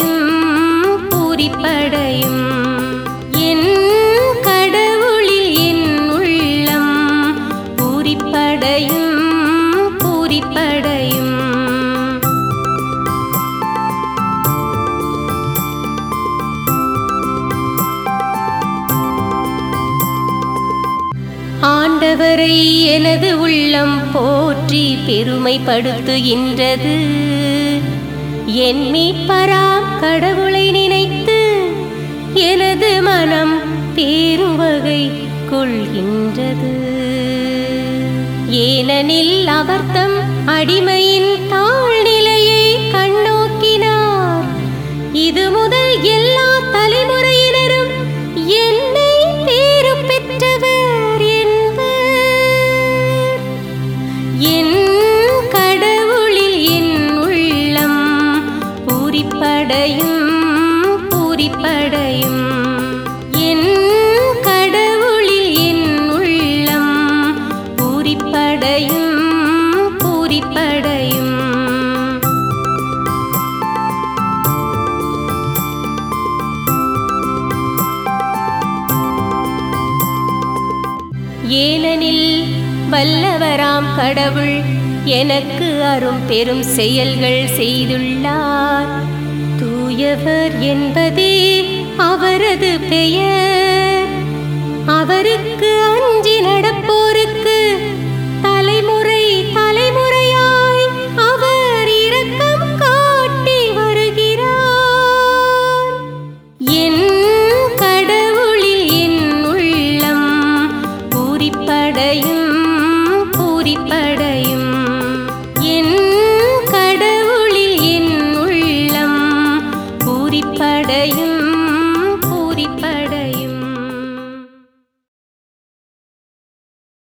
பூரிப்படையும் பூரிப்படையும் என் கடவுளில் என் உள்ளம் பூரிப்படையும் பூரிப்படையும் ஆண்டவரை எனது உள்ளம் போற்றி பெருமைப்படுத்துகின்றது என் மீட்பராம் கடவுளை நினைத்து எனது மனம் பேருவகை கொள்கின்றது ஏனெனில் அவர்தம் அடிமையின் தாழ்நிலையை கண்ணோக்கினார் இது முதல் எல்லா தலைமுறையினரும் என்னை பேரு பெற்றவர் என்பர் என் கடவுளில் என் உள்ளம் பூரிப்படையும் பூரிப்படையும் என் கடவுளில் என் உள்ளம் பூரிப்படையும் பூரிப்படையும் ஏனெனில் வல்லவராம் கடவுள் எனக்கு அரும் பெரும் செயல்கள் செய்துள்ளார் தூயவர் என்பதே அவரது பெயர் அவருக்கு அஞ்சி நடப்போருக்கு தலைமுறை தலைமுறையாய் அவர் இரக்கம் காட்டி வருகிறார் என் கடவுளில் என் உள்ளம் பூரிப்படையும் பூரிப்படையும் என் கடவுளில் என் உள்ளம் பூரிப்படையும் பூரிப்படையும்